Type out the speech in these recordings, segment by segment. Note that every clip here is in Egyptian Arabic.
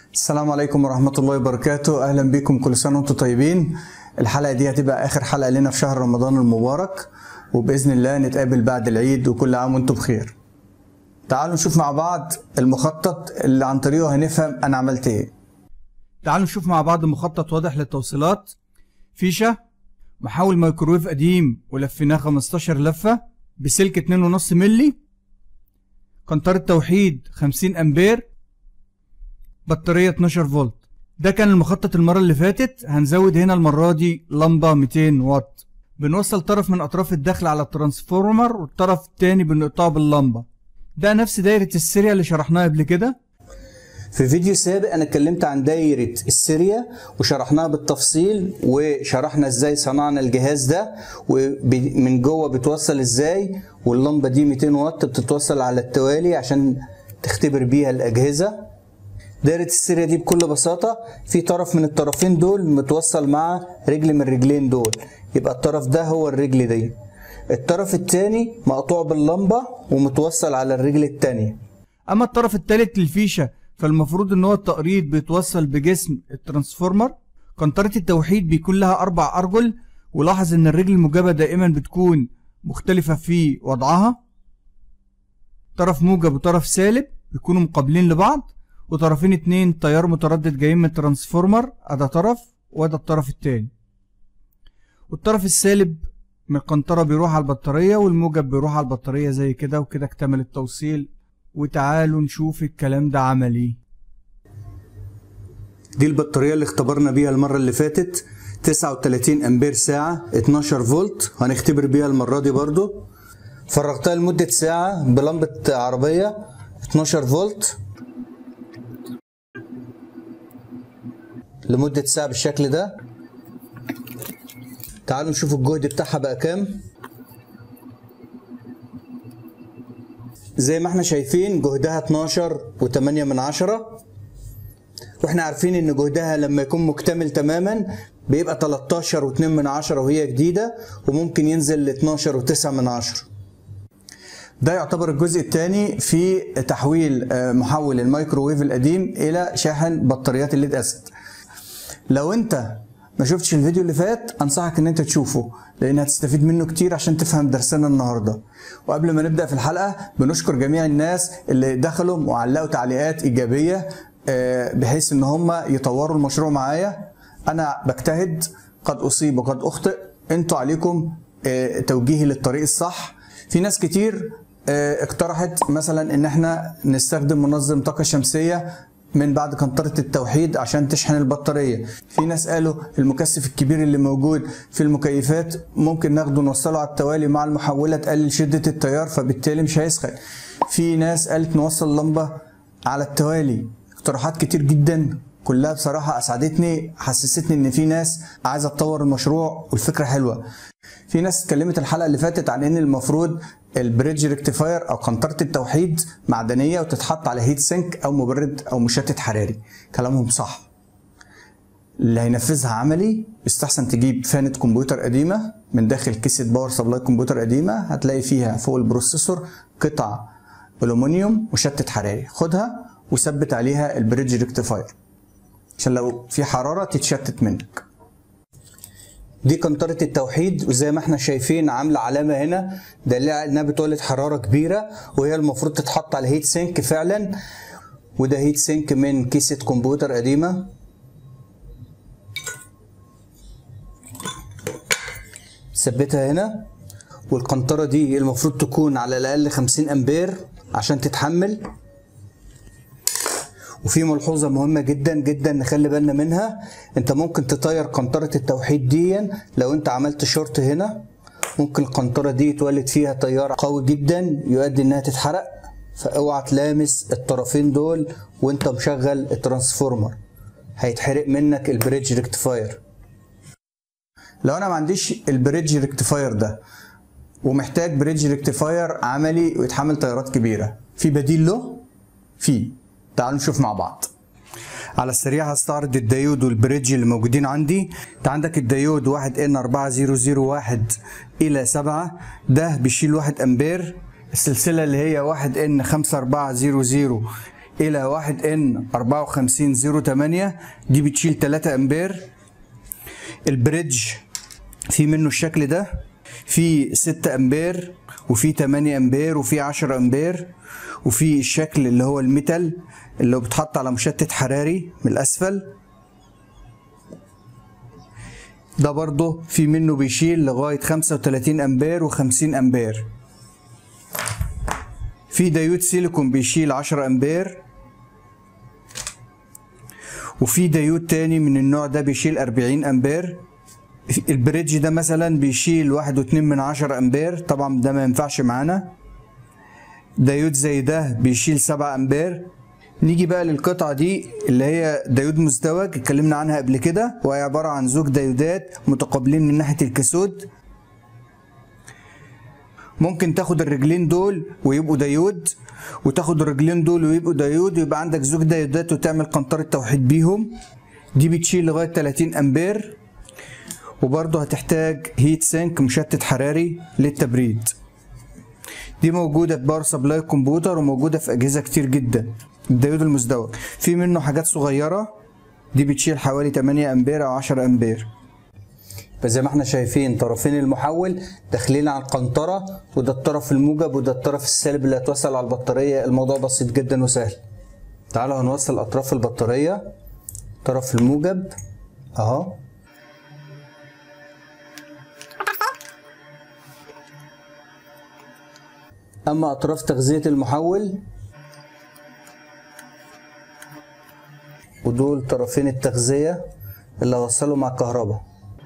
السلام عليكم ورحمة الله وبركاته أهلا بكم كل سنة وأنتم طيبين الحلقة دي هتبقى آخر حلقة لنا في شهر رمضان المبارك وبإذن الله نتقابل بعد العيد وكل عام وأنتم بخير تعالوا نشوف مع بعض المخطط اللي عن طريقه هنفهم أنا عملت إيه تعالوا نشوف مع بعض مخطط واضح للتوصيلات فيشة محول مايكرويف قديم ولفيناه 15 لفة بسلك 2.5 ملي قنطرة توحيد 50 أمبير بطارية 12 فولت ده كان المخطط المرة اللي فاتت هنزود هنا المرة دي لمبة 200 واط بنوصل طرف من أطراف الدخل على الترانسفورمر والطرف التاني بنقطعه باللمبة ده نفس دايرة السيريا اللي شرحناها قبل كده في فيديو سابق انا اتكلمت عن دايرة السيريا وشرحناها بالتفصيل وشرحنا ازاي صنعنا الجهاز ده ومن جوه بتوصل ازاي واللمبة دي 200 واط بتتوصل على التوالي عشان تختبر بيها الاجهزة دايرة السيريا دي بكل بساطة في طرف من الطرفين دول متوصل مع رجل من الرجلين دول يبقى الطرف ده هو الرجل دي الطرف التاني مقطوع باللمبة ومتوصل على الرجل التانية اما الطرف الثالث للفيشه فالمفروض ان هو التقريض بيتوصل بجسم الترانسفورمر قنطرة التوحيد بيكون لها اربع ارجل ولاحظ ان الرجل الموجبة دائما بتكون مختلفة في وضعها طرف موجب وطرف سالب بيكونوا مقابلين لبعض وطرفين اتنين تيار متردد جايين من الترانسفورمر ادا طرف وده الطرف التاني والطرف السالب من القنطرة بيروح على البطارية والموجب بيروح على البطارية زي كده وكده اكتمل التوصيل وتعالوا نشوف الكلام ده عملي دي البطارية اللي اختبرنا بيها المرة اللي فاتت 39 امبير ساعة 12 فولت هنختبر بيها المرة دي برضو فرغتها لمدة ساعة بلمبة عربية 12 فولت لمدة ساعة بالشكل ده تعالوا نشوف الجهد بتاعها بقى كام زي ما احنا شايفين جهدها 12 و8 من عشرة واحنا عارفين ان جهدها لما يكون مكتمل تماما بيبقى 13 و2 من عشرة وهي جديدة وممكن ينزل ل 12 و9 من عشرة ده يعتبر الجزء الثاني في تحويل آه، محول الميكروويف القديم الى شاحن بطاريات الليد اسيد لو انت ما شفتش الفيديو اللي فات انصحك ان انت تشوفه لان هتستفيد منه كتير عشان تفهم درسنا النهارده وقبل ما نبدا في الحلقه بنشكر جميع الناس اللي دخلوا وعلقوا تعليقات ايجابيه آه، بحيث ان هم يطوروا المشروع معايا انا بجتهد قد اصيب وقد اخطئ انتوا عليكم آه، توجيهي للطريق الصح في ناس كتير آه، اقترحت مثلا ان احنا نستخدم منظم طاقه شمسيه من بعد قنطرة التوحيد عشان تشحن البطارية في ناس قالوا المكثف الكبير اللي موجود في المكيفات ممكن ناخده نوصله على التوالي مع المحولة تقلل شدة التيار فبالتالي مش هيسخن في ناس قالت نوصل لمبة على التوالي اقتراحات كتير جدا كلها بصراحة أسعدتني حسستني إن في ناس عايزة تطور المشروع والفكرة حلوة في ناس اتكلمت الحلقة اللي فاتت عن إن المفروض البريدج ريكتيفاير أو قنطرة التوحيد معدنية وتتحط على هيت سينك أو مبرد أو مشتت حراري كلامهم صح اللي هينفذها عملي يستحسن تجيب فانة كمبيوتر قديمة من داخل كيسة باور سبلاي كمبيوتر قديمة هتلاقي فيها فوق البروسيسور قطع ألومنيوم مشتت حراري خدها وثبت عليها البريدج ريكتيفاير عشان لو في حرارة تتشتت منك دي قنطرة التوحيد وزي ما احنا شايفين عاملة علامة هنا دليل على انها بتولد حرارة كبيرة وهي المفروض تتحط على هيت سينك فعلا وده هيت سينك من كيسة كمبيوتر قديمة ثبتها هنا والقنطرة دي المفروض تكون على الأقل 50 أمبير عشان تتحمل وفي ملحوظة مهمة جدا جدا نخلي بالنا منها انت ممكن تطير قنطرة التوحيد دي لو انت عملت شورت هنا ممكن القنطرة دي يتولد فيها تيار قوي جدا يؤدي انها تتحرق فاوعى تلامس الطرفين دول وانت مشغل الترانسفورمر هيتحرق منك البريدج ريكتيفاير لو انا ما عنديش البريدج ريكتيفاير ده ومحتاج بريدج ريكتيفاير عملي ويتحمل تيارات كبيره في بديل له في تعالوا نشوف مع بعض على السريع هستعرض الديود والبريدج اللي موجودين عندي انت عندك الديود 1 ان 4001 الى 7 ده بيشيل 1 امبير السلسله اللي هي 1 ان 5400 الى 1 ان 5408 دي بتشيل 3 امبير البريدج في منه الشكل ده في 6 امبير وفي 8 امبير وفي 10 امبير وفي الشكل اللي هو الميتال اللي هو بيتحط على مشتت حراري من الاسفل ده برضه في منه بيشيل لغاية 35 امبير و50 امبير في دايود سيليكون بيشيل 10 امبير وفي دايود تاني من النوع ده بيشيل 40 امبير البريدج ده مثلا بيشيل واحد واتنين من عشرة امبير طبعا ده ما ينفعش معانا دايود زي ده بيشيل سبعة امبير نيجي بقى للقطعة دي اللي هي دايود مزدوج اتكلمنا عنها قبل كده وهي عبارة عن زوج دايودات متقابلين من ناحية الكاثود ممكن تاخد الرجلين دول ويبقوا دايود وتاخد الرجلين دول ويبقوا دايود ويبقى عندك زوج دايودات وتعمل قنطرة توحيد بيهم دي بتشيل لغاية 30 امبير وبرضه هتحتاج هيت سينك مشتت حراري للتبريد دي موجودة في باور سبلاي كمبيوتر وموجودة في أجهزة كتير جدا الديود المزدوج في منه حاجات صغيرة دي بتشيل حوالي 8 أمبير أو 10 أمبير فزي ما احنا شايفين طرفين المحول داخلين على القنطرة وده الطرف الموجب وده الطرف السالب اللي هتوصل على البطارية الموضوع بسيط جدا وسهل تعالوا هنوصل أطراف البطارية طرف الموجب أهو أما أطراف تغذية المحول ودول طرفين التغذية اللي هوصلهم مع الكهرباء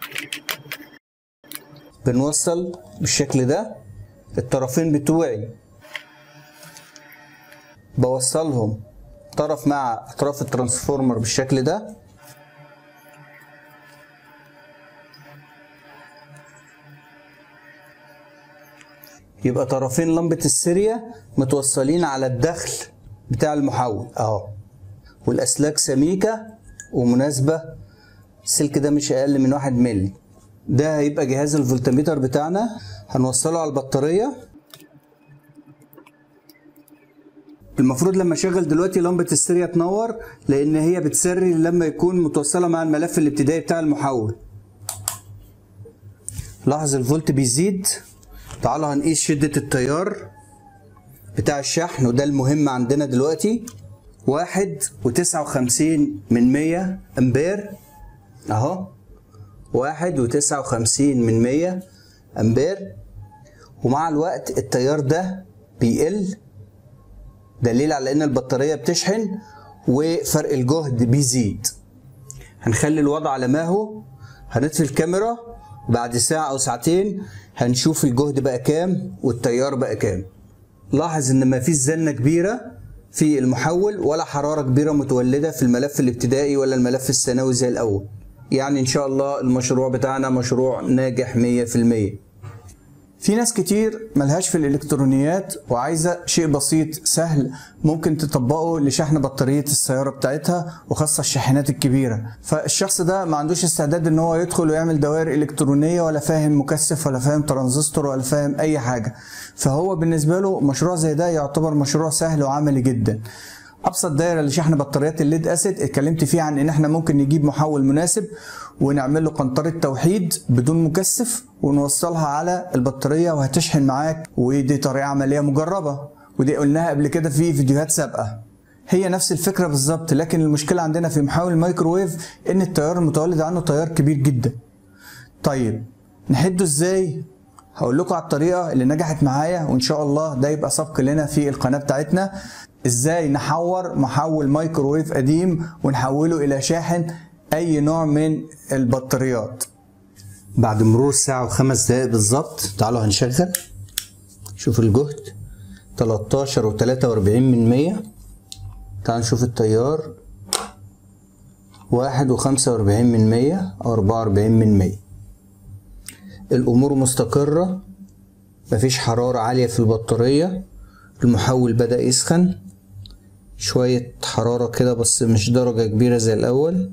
بنوصل بالشكل ده الطرفين بتوعي بوصلهم طرف مع أطراف الترانسفورمر بالشكل ده يبقى طرفين لمبة السيريا متوصلين على الدخل بتاع المحول اهو والاسلاك سميكة ومناسبة السلك ده مش اقل من واحد ملي ده هيبقى جهاز الفولتميتر بتاعنا هنوصله على البطارية المفروض لما اشغل دلوقتي لمبة السيريا تنور لان هي بتسري لما يكون متوصلة مع الملف الابتدائي بتاع المحول لاحظ الفولت بيزيد تعالوا هنقيس شدة التيار بتاع الشحن وده المهم عندنا دلوقتي واحد وتسعة وخمسين من مية أمبير أهو واحد وتسعة وخمسين من مية أمبير ومع الوقت التيار ده بيقل دليل على إن البطارية بتشحن وفرق الجهد بيزيد هنخلي الوضع على ما هو هنطفي الكاميرا بعد ساعة أو ساعتين هنشوف الجهد بقى كام والتيار بقى كام لاحظ ان مفيش زنة كبيرة في المحول ولا حرارة كبيرة متولدة في الملف الابتدائي ولا الملف الثانوي زي الأول يعني إن شاء الله المشروع بتاعنا مشروع ناجح 100% في ناس كتير ملهاش في الالكترونيات وعايزه شيء بسيط سهل ممكن تطبقه لشحن بطاريه السياره بتاعتها وخاصه الشاحنات الكبيره فالشخص ده ما عندوش استعداد ان هو يدخل ويعمل دوائر الكترونيه ولا فاهم مكثف ولا فاهم ترانزستور ولا فاهم اي حاجه فهو بالنسبه له مشروع زي ده يعتبر مشروع سهل وعملي جدا ابسط دايره لشحن بطاريات الليد اسيد اتكلمت فيه عن ان احنا ممكن نجيب محول مناسب ونعمل له قنطره توحيد بدون مكثف ونوصلها على البطاريه وهتشحن معاك ودي طريقه عمليه مجربه ودي قلناها قبل كده في فيديوهات سابقه هي نفس الفكره بالظبط لكن المشكله عندنا في محول الميكروويف ان التيار المتولد عنه تيار كبير جدا طيب نحده ازاي هقول لكم على الطريقه اللي نجحت معايا وان شاء الله ده يبقى سبق لنا في القناه بتاعتنا ازاي نحور محول مايكروويف قديم ونحوله الى شاحن اي نوع من البطاريات بعد مرور ساعة وخمس دقايق بالظبط تعالوا هنشغل شوف الجهد 13 و 43 من 100 تعالوا نشوف التيار واحد وخمسة وأربعين من مية أو أربعة وأربعين من مية الأمور مستقرة مفيش حرارة عالية في البطارية المحول بدأ يسخن شوية حرارة كده بس مش درجة كبيرة زي الأول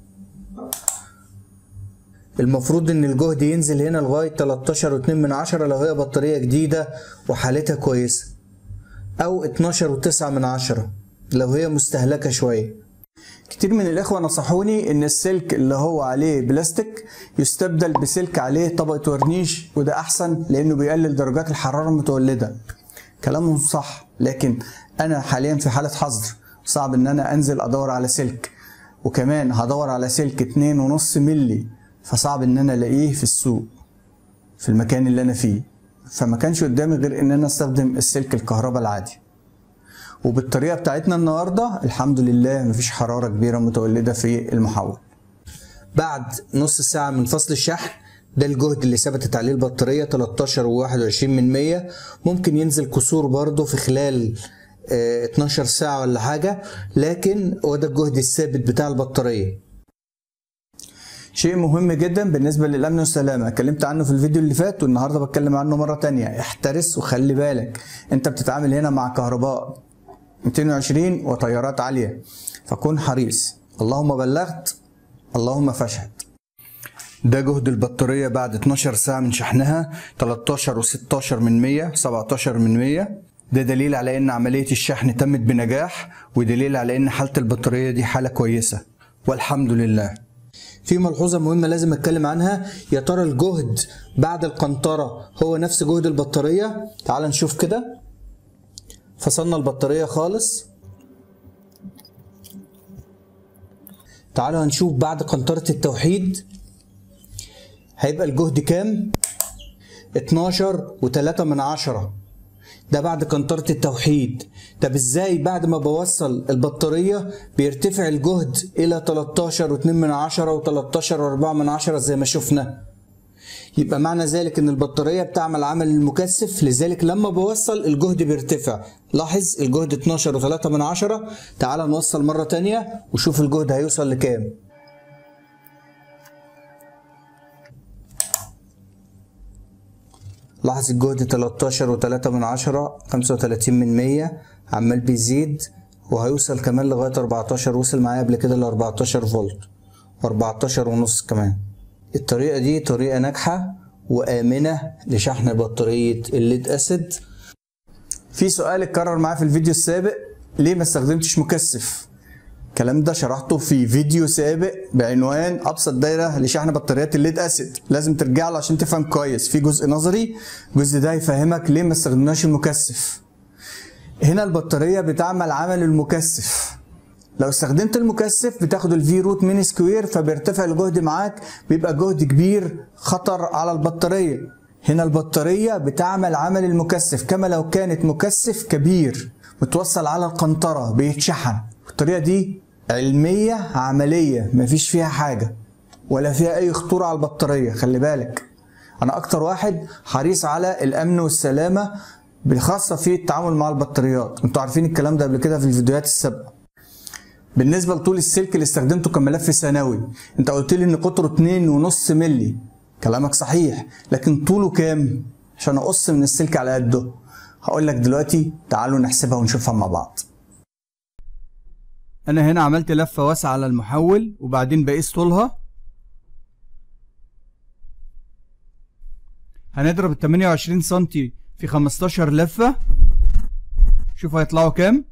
المفروض ان الجهد ينزل هنا لغاية 13 واتنين من عشرة لو هي بطارية جديدة وحالتها كويسة او 12 وتسعة من عشرة لو هي مستهلكة شوية كتير من الإخوة نصحوني إن السلك اللي هو عليه بلاستيك يستبدل بسلك عليه طبقة ورنيش وده أحسن لأنه بيقلل درجات الحرارة المتولدة كلامهم صح لكن أنا حاليا في حالة حظر صعب إن أنا أنزل أدور على سلك وكمان هدور على سلك اتنين ونص ملي فصعب إن أنا ألاقيه في السوق في المكان اللي أنا فيه فما كانش قدامي غير إن أنا أستخدم السلك الكهرباء العادي وبالطريقه بتاعتنا النهارده الحمد لله مفيش حراره كبيره متولده في المحول بعد نص ساعه من فصل الشحن ده الجهد اللي ثبتت عليه البطارية 13 و21 من 100 ممكن ينزل كسور برضه في خلال آه، 12 ساعة ولا حاجة لكن هو ده الجهد الثابت بتاع البطارية شيء مهم جدا بالنسبة للأمن والسلامة اتكلمت عنه في الفيديو اللي فات والنهاردة بتكلم عنه مرة تانية احترس وخلي بالك انت بتتعامل هنا مع كهرباء 220 وتيارات عالية فكن حريص اللهم بلغت اللهم فاشهد ده جهد البطارية بعد 12 ساعة من شحنها 13 و16 من 100 17 من 100 ده دليل على ان عملية الشحن تمت بنجاح ودليل على ان حالة البطارية دي حالة كويسة والحمد لله في ملحوظة مهمة لازم اتكلم عنها يا ترى الجهد بعد القنطرة هو نفس جهد البطارية تعال نشوف كده فصلنا البطارية خالص تعالوا هنشوف بعد قنطرة التوحيد هيبقى الجهد كام 12 و3 من عشرة ده بعد قنطرة التوحيد طب ازاي بعد ما بوصل البطارية بيرتفع الجهد الى 13 و2 من عشرة و13 و4 من عشرة زي ما شفنا يبقى معنى ذلك ان البطارية بتعمل عمل المكثف لذلك لما بوصل الجهد بيرتفع لاحظ الجهد 12 و3 من عشرة تعال نوصل مرة تانية وشوف الجهد هيوصل لكام لاحظ الجهد 13 و3 من عشرة 35 من 100 عمال بيزيد وهيوصل كمان لغاية 14 وصل معايا قبل كده ل 14 فولت و14 ونص كمان الطريقة دي طريقة ناجحة وآمنة لشحن بطارية الليد أسيد في سؤال اتكرر معايا في الفيديو السابق ليه ما استخدمتش مكثف الكلام ده شرحته في فيديو سابق بعنوان ابسط دايره لشحن بطاريات الليد اسيد لازم ترجع له عشان تفهم كويس في جزء نظري الجزء ده يفهمك ليه ما استخدمناش المكثف هنا البطاريه بتعمل عمل المكثف لو استخدمت المكثف بتاخد الفي روت مين سكوير فبيرتفع الجهد معاك بيبقى جهد كبير خطر على البطاريه هنا البطاريه بتعمل عمل المكثف كما لو كانت مكثف كبير متوصل على القنطره بيتشحن الطريقه دي علميه عمليه مفيش فيها حاجه ولا فيها اي خطوره على البطاريه خلي بالك انا اكتر واحد حريص على الامن والسلامه بالخاصه في التعامل مع البطاريات انتوا عارفين الكلام ده قبل كده في الفيديوهات السابقه بالنسبه لطول السلك اللي استخدمته كملف ثانوي انت قلت لي ان قطره 2.5 مللي كلامك صحيح لكن طوله كام عشان اقص من السلك على قده هقول لك دلوقتي تعالوا نحسبها ونشوفها مع بعض انا هنا عملت لفة واسعة على المحول وبعدين بقيس طولها هنضرب ال 28 سنتي في 15 لفة شوف هيطلعوا كام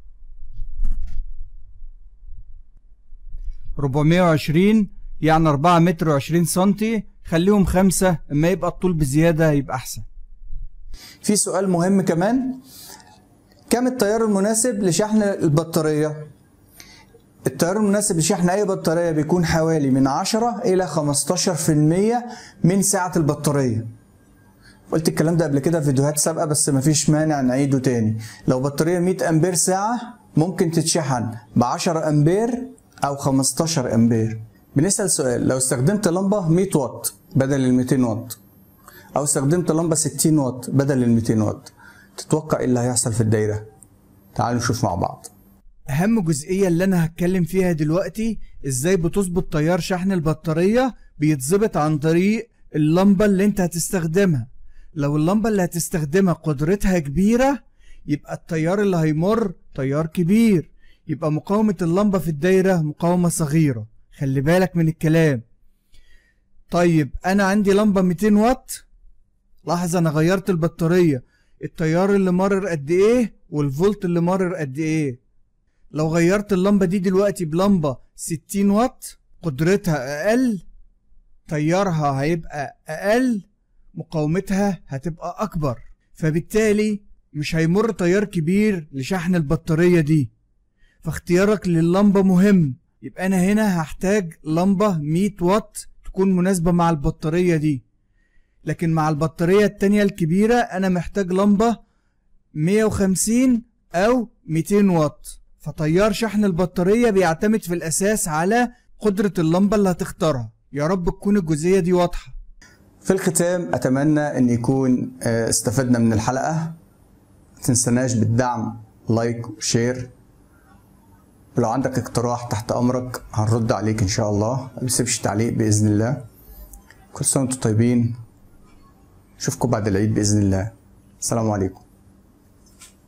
420 يعني 4 متر و20 سنتي خليهم خمسة اما يبقى الطول بزيادة يبقى احسن في سؤال مهم كمان كم التيار المناسب لشحن البطاريه التيار المناسب لشحن اي بطاريه بيكون حوالي من 10 الى 15% من سعه البطاريه قلت الكلام ده قبل كده في فيديوهات سابقه بس مفيش مانع نعيده تاني لو بطاريه 100 امبير ساعه ممكن تتشحن ب 10 امبير او 15 امبير بنسال سؤال لو استخدمت لمبه 100 واط بدل ال 200 واط او استخدمت لمبه 60 واط بدل ال 200 واط تتوقع ايه اللي هيحصل في الدايره تعالوا نشوف مع بعض اهم جزئيه اللي انا هتكلم فيها دلوقتي ازاي بتظبط تيار شحن البطاريه بيتظبط عن طريق اللمبه اللي انت هتستخدمها لو اللمبه اللي هتستخدمها قدرتها كبيره يبقى التيار اللي هيمر تيار كبير يبقى مقاومه اللمبه في الدايره مقاومه صغيره خلي بالك من الكلام طيب انا عندي لمبه 200 واط لاحظ انا غيرت البطاريه التيار اللي مرر قد ايه والفولت اللي مرر قد ايه لو غيرت اللمبة دي دلوقتي بلمبة 60 واط قدرتها أقل تيارها هيبقى أقل مقاومتها هتبقى أكبر فبالتالي مش هيمر تيار كبير لشحن البطارية دي فاختيارك لللمبة مهم يبقى أنا هنا هحتاج لمبة 100 واط تكون مناسبة مع البطارية دي لكن مع البطارية التانية الكبيرة أنا محتاج لمبة 150 أو 200 واط فتيار شحن البطارية بيعتمد في الأساس على قدرة اللمبة اللي هتختارها يا رب تكون الجزئية دي واضحة في الختام اتمنى ان يكون آه، استفدنا من الحلقه ما تنسناش بالدعم لايك وشير ولو عندك اقتراح تحت امرك هنرد عليك ان شاء الله ما تسيبش تعليق باذن الله كل سنه وانتم طيبين اشوفكم بعد العيد باذن الله السلام عليكم